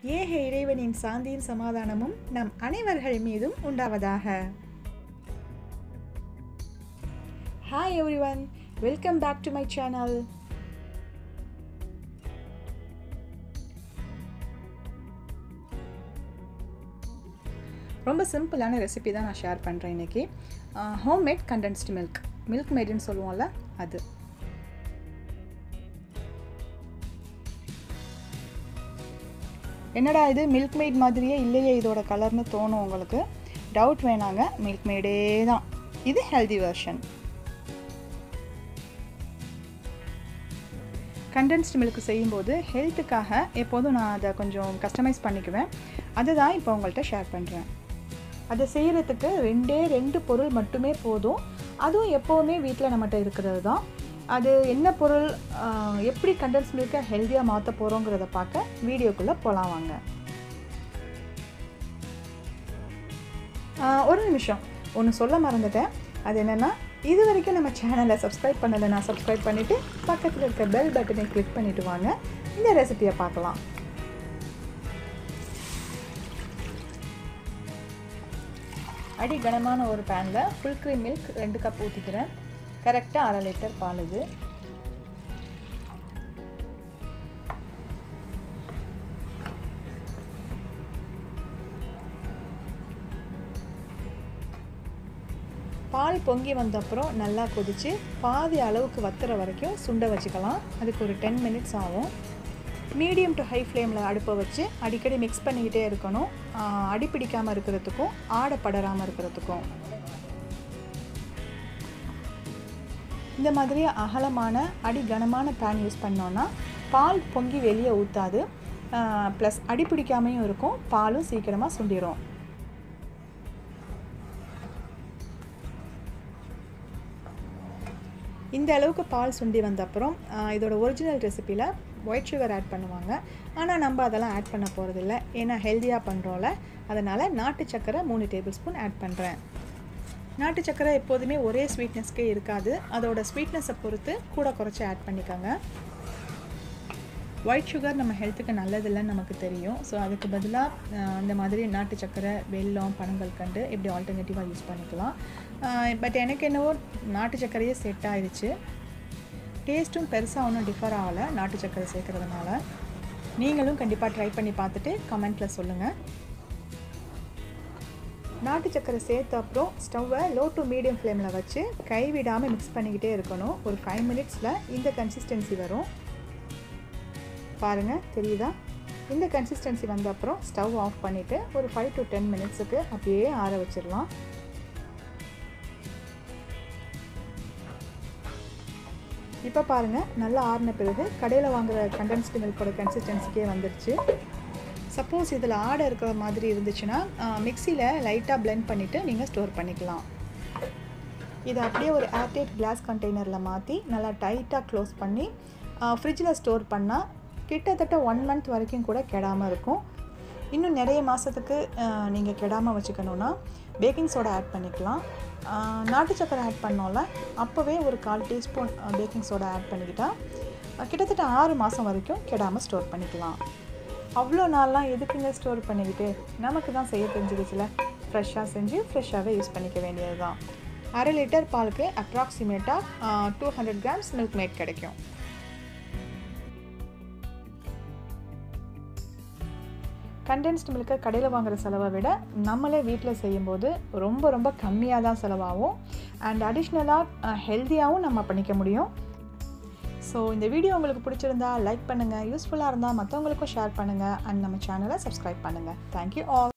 ஏக இறைவனின் சாந்தியும் சமாதானமும் நம் அனைவர்கள் மீதும் உண்டாவதாக hi everyone welcome back to my channel ரொம்ப சிம்பிளான ரெசிபி தான் நான் ஷேர் பண்ணுறேன் இன்றைக்கி ஹோம்மேட் கண்டென்ஸ்டு மில்க் மில்க் மேடுன்னு சொல்லுவோம்ல அது என்னடா இது மில்க் மேட் மாதிரியே இல்லையே இதோட கலர்னு தோணும் உங்களுக்கு டவுட் வேணாங்க மில்க் மேடே தான் இது ஹெல்தி வெர்ஷன் கண்டென்ஸ்டு மில்க் செய்யும்போது ஹெல்த்துக்காக எப்போதும் நான் அதை கொஞ்சம் கஸ்டமைஸ் பண்ணிக்குவேன் அதை தான் இப்போ உங்கள்கிட்ட ஷேர் பண்ணுறேன் அதை செய்கிறதுக்கு ரெண்டே ரெண்டு பொருள் மட்டுமே போதும் அதுவும் எப்போவுமே வீட்டில் நம்மகிட்ட இருக்கிறது தான் அது என்ன பொருள் எப்படி கண்டென்ஸ் மில்கை ஹெல்த்தியாக மாற்ற போகிறோங்கிறத பார்க்க வீடியோக்குள்ளே போகலாம் வாங்க ஒரு நிமிஷம் ஒன்று சொல்ல மறந்துட்டேன் அது என்னென்னா இது வரைக்கும் நம்ம சேனலை சப்ஸ்கிரைப் பண்ணலை நான் சப்ஸ்கிரைப் பண்ணிவிட்டு பக்கத்தில் இருக்க பெல் பட்டனை கிளிக் பண்ணிவிட்டு வாங்க இந்த ரெசிபியை பார்க்கலாம் அடி கனமான ஒரு பேனில் ஃபுல் க்ரீம் மில்க் ரெண்டு கப் ஊற்றிக்கிறேன் கரெக்டாக அரை லிட்டர் பால் இது பால் பொங்கி வந்த அப்புறம் நல்லா கொதித்து பாதி அளவுக்கு வத்துற வரைக்கும் சுண்ட வச்சுக்கலாம் அதுக்கு ஒரு டென் மினிட்ஸ் ஆகும் மீடியம் டு ஹை ஃப்ளேமில் அடுப்பை வச்சு அடிக்கடி மிக்ஸ் பண்ணிக்கிட்டே இருக்கணும் அடி பிடிக்காமல் இருக்கிறதுக்கும் ஆடை படராமல் இருக்கிறதுக்கும் இந்த மாதிரி அகலமான அடி கனமான பேன் யூஸ் பண்ணோன்னா பால் பொங்கி வெளியே ஊற்றாது ப்ளஸ் அடி பிடிக்காமையும் இருக்கும் பாலும் சீக்கிரமாக சுண்டிடும் இந்த அளவுக்கு பால் சுண்டி வந்த அப்புறம் இதோட ஒரிஜினல் ரெசிப்பியில் ஒயிட் சுகர் ஆட் பண்ணுவாங்க ஆனால் நம்ம அதெல்லாம் ஆட் பண்ண போகிறதில்ல ஏன்னா ஹெல்த்தியாக பண்ணுறோம்ல அதனால் நாட்டு சக்கரை மூணு டேபிள் ஸ்பூன் ஆட் பண்ணுறேன் நாட்டு சக்கரை எப்போதுமே ஒரே ஸ்வீட்னஸ்க்கே இருக்காது அதோட ஸ்வீட்னஸை பொறுத்து கூட குறைச்சி ஆட் பண்ணிக்கோங்க ஒயிட் சுகர் நம்ம ஹெல்த்துக்கு நல்லதில்லைன்னு நமக்கு தெரியும் ஸோ அதுக்கு பதிலாக இந்த மாதிரி நாட்டு சக்கரை வெல்லம் பனங்கள் கண்டு இப்படி ஆல்டர்னேட்டிவாக யூஸ் பண்ணிக்கலாம் பட் எனக்கு என்னவோ நாட்டு சர்க்கரையே செட் ஆயிடுச்சு டேஸ்ட்டும் பெருசாக ஒன்றும் டிஃபர் ஆகலை நாட்டு சர்க்கரை சேர்க்குறதுனால நீங்களும் கண்டிப்பாக ட்ரை பண்ணி பார்த்துட்டு கமெண்ட்டில் சொல்லுங்கள் நாட்டு சக்கரை சேர்த்த அப்புறம் ஸ்டவ்வை லோ டு மீடியம் ஃப்ளேமில் வச்சு கைவிடாமல் மிக்ஸ் பண்ணிக்கிட்டே இருக்கணும் ஒரு ஃபைவ் மினிட்ஸில் இந்த கன்சிஸ்டன்சி வரும் பாருங்கள் தெரியுதா இந்த கன்சிஸ்டன்சி வந்த அப்புறம் ஸ்டவ் ஆஃப் பண்ணிவிட்டு ஒரு ஃபைவ் டு டென் மினிட்ஸுக்கு அப்படியே ஆற வச்சிடலாம் இப்போ பாருங்கள் நல்லா ஆறின பிறகு கடையில் வாங்குகிற கண்டென்ஸ்டு மில்கோட கன்சிஸ்டன்சிக்கே வந்துடுச்சு சப்போஸ் இதில் ஆடை இருக்கிற மாதிரி இருந்துச்சுன்னா மிக்சியில் லைட்டாக பிளெண்ட் பண்ணிவிட்டு நீங்கள் ஸ்டோர் பண்ணிக்கலாம் இதை அப்படியே ஒரு ஏர்டைட் கிளாஸ் கண்டெய்னரில் மாற்றி நல்லா டைட்டாக க்ளோஸ் பண்ணி ஃப்ரிட்ஜில் ஸ்டோர் பண்ணால் கிட்டத்தட்ட ஒன் மந்த் வரைக்கும் கூட கெடாமல் இருக்கும் இன்னும் நிறைய மாதத்துக்கு நீங்கள் கெடாமல் வச்சுக்கணுன்னா பேக்கிங் சோடா ஆட் பண்ணிக்கலாம் நாட்டு சக்கரை ஆட் பண்ணோம்ல அப்போவே ஒரு கால் டீஸ்பூன் பேக்கிங் சோடா ஆட் பண்ணிக்கிட்டால் கிட்டத்தட்ட ஆறு மாதம் வரைக்கும் கெடாமல் ஸ்டோர் பண்ணிக்கலாம் அவ்வளோ நாள்லாம் எதுக்குங்க ஸ்டோர் பண்ணிக்கிட்டு நமக்கு தான் செய்ய தெரிஞ்சுக்கிச்சுல ஃப்ரெஷ்ஷாக செஞ்சு ஃப்ரெஷ்ஷாகவே யூஸ் பண்ணிக்க வேண்டியது தான் அரை லிட்டர் பாலுக்கு அப்ராக்சிமேட்டாக two hundred grams milkmaid கிடைக்கும் கண்டென்ஸ்டு மில்கை கடையில் வாங்குகிற செலவை விட நம்மளே வீட்டில் செய்யும்போது ரொம்ப ரொம்ப கம்மியாக தான் செலவாகும் அண்ட் அடிஷ்னலாக ஹெல்த்தியாகவும் நம்ம பண்ணிக்க முடியும் ஸோ இந்த வீடியோ உங்களுக்கு பிடிச்சிருந்தா லைக் பண்ணுங்கள் யூஸ்ஃபுல்லாக இருந்தால் மற்றவங்களுக்கும் ஷேர் பண்ணுங்கள் அண்ட் நம்ம சேனலை சப்ஸ்கிரைப் பண்ணுங்கள் தேங்க்யூ ஆல்